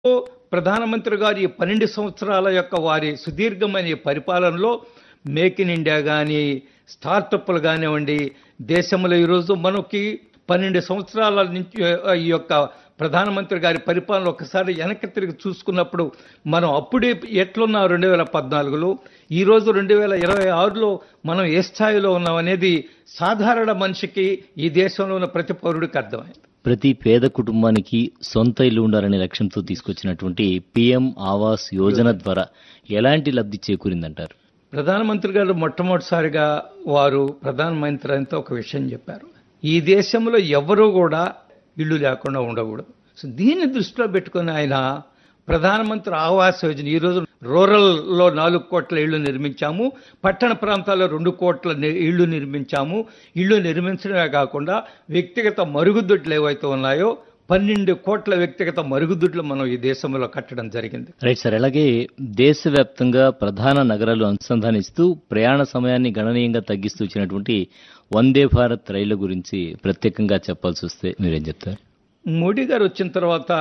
ప్రధానమంత్రి గారి ఈ పన్నెండు సంవత్సరాల యొక్క వారి సుదీర్ఘమైన ఈ పరిపాలనలో మేక్ ఇన్ ఇండియా కానీ స్టార్టప్లు కానివ్వండి దేశంలో ఈరోజు మనకి పన్నెండు సంవత్సరాల నుంచి ఆ, ఈ యొక్క ప్రధానమంత్రి గారి పరిపాలన ఒకసారి వెనక్కి తిరిగి చూసుకున్నప్పుడు మనం అప్పుడే ఎట్లున్నాం రెండు వేల పద్నాలుగులో ఈ రోజు రెండు వేల ఇరవై ఆరులో మనం ఏ స్థాయిలో ఉన్నాం అనేది సాధారణ మనిషికి ఈ దేశంలో ఉన్న ప్రతి పౌరుడికి అర్థమైంది ప్రతి పేద కుటుంబానికి సొంత ఇల్లు ఉండాలనే లక్ష్యంతో తీసుకొచ్చినటువంటి పిఎం ఆవాస్ యోజన ద్వారా ఎలాంటి లబ్ధి చేకూరిందంటారు ప్రధానమంత్రి గారు మొట్టమొదటిసారిగా వారు ప్రధానమంత్రి అంతా ఒక విషయం చెప్పారు ఈ దేశంలో ఎవరూ కూడా ఇల్లు లేకుండా ఉండకూడదు సో దీన్ని దృష్టిలో పెట్టుకుని ఆయన ప్రధానమంత్రి ఆవాస్ యోజన ఈరోజు రూరల్లో నాలుగు కోట్ల ఇళ్లు నిర్మించాము పట్టణ ప్రాంతాల్లో రెండు కోట్ల ని- ఇళ్లు నిర్మించాము ఇళ్లు నిర్మించడమే కాకుండా వ్యక్తిగత మరుగుదొడ్లు ఏవైతే ఉన్నాయో పన్నెండు కోట్ల వ్యక్తిగత మరుగుదొడ్లు మనం ఈ దేశంలో కట్టడం జరిగింది రైట్ సార్ అలాగే దేశవ్యాప్తంగా ప్రధాన నగరాలు అనుసంధానిస్తూ ప్రయాణ సమయాన్ని గణనీయంగా తగ్గిస్తూ వచ్చినటువంటి వందే భారత్ రైళ్ల గురించి ప్రత్యేకంగా చెప్పాల్సి వస్తే మీరేం చెప్తారు మోడీ గారు వచ్చిన తర్వాత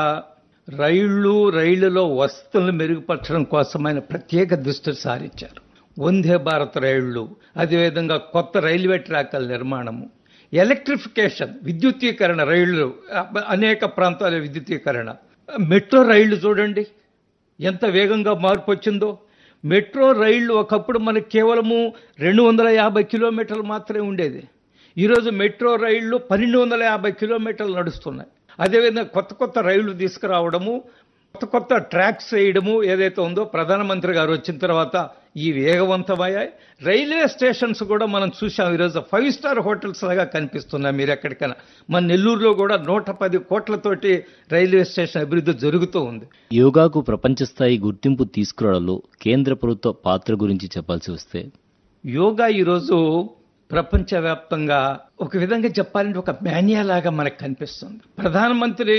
రైళ్లు రైళ్లలో వసతులను మెరుగుపరచడం కోసం ఆయన ప్రత్యేక దృష్టి సారించారు వందే భారత్ రైళ్లు అదేవిధంగా కొత్త రైల్వే ట్రాకుల నిర్మాణము ఎలక్ట్రిఫికేషన్ విద్యుత్తీకరణ రైళ్లు అ- అనేక ప్రాంతాల విద్యుత్తీకరణ మెట్రో రైళ్లు చూడండి ఎంత వేగంగా మార్పు వచ్చిందో మెట్రో రైళ్లు ఒకప్పుడు మనకి కేవలము రెండు వందల యాభై కిలోమీటర్లు మాత్రమే ఉండేది ఈరోజు మెట్రో రైళ్లు పన్నెండు వందల యాభై కిలోమీటర్లు నడుస్తున్నాయి అదేవిధంగా కొత్త కొత్త రైళ్లు తీసుకురావడము కొత్త కొత్త ట్రాక్స్ వేయడము ఏదైతే ఉందో ప్రధానమంత్రి గారు వచ్చిన తర్వాత ఈ వేగవంతమయ్యాయి రైల్వే స్టేషన్స్ కూడా మనం చూసాం ఈరోజు ఫైవ్ స్టార్ హోటల్స్ లాగా కనిపిస్తున్నాయి మీరు ఎక్కడికైనా మన నెల్లూరులో కూడా నూట పది కోట్లతోటి రైల్వే స్టేషన్ అభివృద్ధి జరుగుతూ ఉంది యోగాకు ప్రపంచ స్థాయి గుర్తింపు తీసుకురావడంలో కేంద్ర ప్రభుత్వ పాత్ర గురించి చెప్పాల్సి వస్తే యోగా ఈరోజు ప్రపంచవ్యాప్తంగా ఒక విధంగా చెప్పాలంటే ఒక మాన్యా లాగా మనకు కనిపిస్తుంది ప్రధానమంత్రి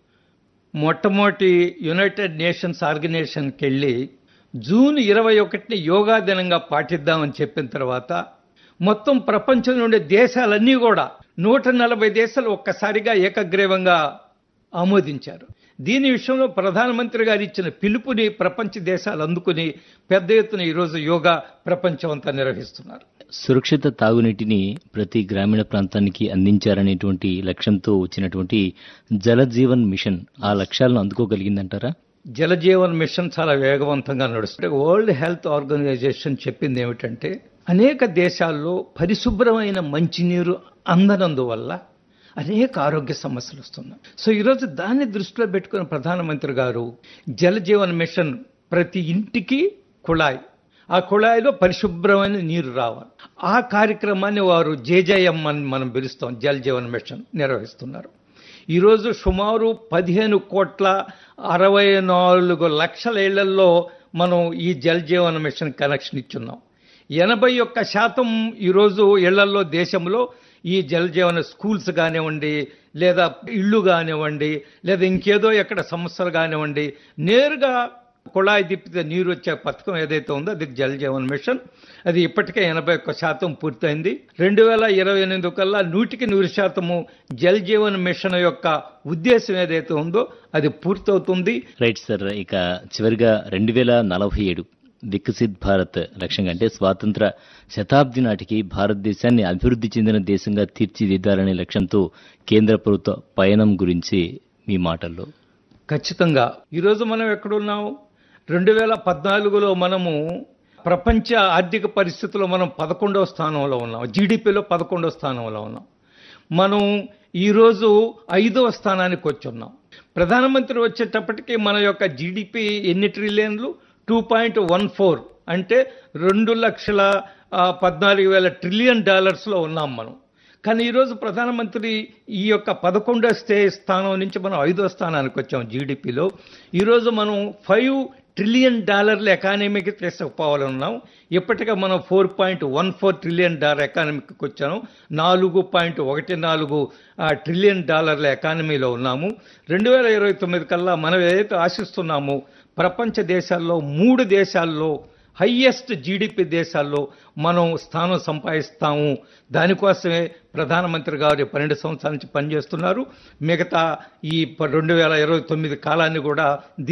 మొట్టమొదటి యునైటెడ్ నేషన్స్ ఆర్గనైజేషన్కి వెళ్ళి జూన్ ఇరవై ఒకటిని యోగా దినంగా పాటిద్దామని చెప్పిన తర్వాత మొత్తం ప్రపంచం నుండి దేశాలన్నీ కూడా నూట నలభై దేశాలు ఒక్కసారిగా ఏకగ్రీవంగా ఆమోదించారు దీని విషయంలో ప్రధానమంత్రి గారు ఇచ్చిన పిలుపుని ప్రపంచ దేశాలు అందుకుని పెద్ద ఎత్తున ఈరోజు యోగా ప్రపంచం అంతా నిర్వహిస్తున్నారు సురక్షిత తాగునీటిని ప్రతి గ్రామీణ ప్రాంతానికి అందించారనేటువంటి లక్ష్యంతో వచ్చినటువంటి జల జీవన్ మిషన్ ఆ లక్ష్యాలను అందుకోగలిగిందంటారా జలజీవన్ మిషన్ చాలా వేగవంతంగా నడుస్తుంది వరల్డ్ హెల్త్ ఆర్గనైజేషన్ చెప్పింది ఏమిటంటే అనేక దేశాల్లో పరిశుభ్రమైన మంచినీరు అందనందువల్ల అనేక ఆరోగ్య సమస్యలు వస్తున్నాయి సో ఈరోజు దాన్ని దృష్టిలో పెట్టుకున్న ప్రధానమంత్రి గారు జలజీవన్ మిషన్ ప్రతి ఇంటికి కుళాయి ఆ కుళాయిలో పరిశుభ్రమైన నీరు రావాలి ఆ కార్యక్రమాన్ని వారు జేజేఎం అని మనం పిలుస్తాం జల్ జీవన్ మిషన్ నిర్వహిస్తున్నారు ఈరోజు సుమారు పదిహేను కోట్ల అరవై నాలుగు లక్షల ఇళ్లలో మనం ఈ జల్ జీవన్ మిషన్ కనెక్షన్ ఇచ్చున్నాం ఎనభై ఒక్క శాతం ఈరోజు ఇళ్లలో దేశంలో ఈ జల్ జీవన స్కూల్స్ కానివ్వండి లేదా ఇళ్ళు కానివ్వండి లేదా ఇంకేదో ఎక్కడ సమస్యలు కానివ్వండి నేరుగా కుళాయి తిప్పితే నీరు వచ్చే పథకం ఏదైతే ఉందో అది జల్ జీవన్ మిషన్ అది ఇప్పటికే ఎనభై ఒక్క శాతం పూర్తయింది రెండు వేల ఇరవై ఎనిమిది కల్లా నూటికి నూరు శాతము జల్ జీవన్ మిషన్ యొక్క ఉద్దేశం ఏదైతే ఉందో అది పూర్తవుతుంది రైట్ సార్ ఇక చివరిగా రెండు వేల నలభై ఏడు వికసిత్ భారత్ లక్ష్యంగా అంటే స్వాతంత్ర శతాబ్ది నాటికి భారతదేశాన్ని అభివృద్ధి చెందిన దేశంగా తీర్చిదిద్దాలనే లక్ష్యంతో కేంద్ర ప్రభుత్వ పయనం గురించి మీ మాటల్లో ఖచ్చితంగా ఈరోజు మనం ఎక్కడున్నాం రెండు వేల పద్నాలుగులో మనము ప్రపంచ ఆర్థిక పరిస్థితుల్లో మనం పదకొండవ స్థానంలో ఉన్నాం జీడిపిలో పదకొండవ స్థానంలో ఉన్నాం మనం ఈరోజు ఐదవ స్థానానికి వచ్చున్నాం ప్రధానమంత్రి వచ్చేటప్పటికి మన యొక్క జీడిపి ఎన్ని ట్రిలియన్లు టూ పాయింట్ వన్ ఫోర్ అంటే రెండు లక్షల ఆ, పద్నాలుగు వేల ట్రిలియన్ డాలర్స్లో ఉన్నాం మనం కానీ ఈరోజు ప్రధానమంత్రి ఈ యొక్క పదకొండో స్టే స్థానం నుంచి మనం ఐదో స్థానానికి వచ్చాం జీడిపిలో ఈరోజు మనం ఫైవ్ ట్రిలియన్ డాలర్ల ఎకానమీకి తీసుకుపోవాలన్నాం ఇప్పటికే మనం four point one four trillion dollar ఎకానమీకి వచ్చాము నాలుగు పాయింట్ ఒకటి నాలుగు ఆ, ట్రిలియన్ డాలర్ల ఎకానమీలో ఉన్నాము రెండు వేల ఇరవై తొమ్మిది కల్లా మనం ఏదైతే ఆశిస్తున్నామో ప్రపంచ దేశాల్లో మూడు దేశాల్లో హయ్యెస్ట్ జీడిపి దేశాల్లో మనం స్థానం సంపాదిస్తాము దానికోసమే ప్రధానమంత్రి గారు పన్నెండు సంవత్సరాల నుంచి పనిచేస్తున్నారు మిగతా ఈ రెండు వేల ఇరవై తొమ్మిది కాలాన్ని కూడా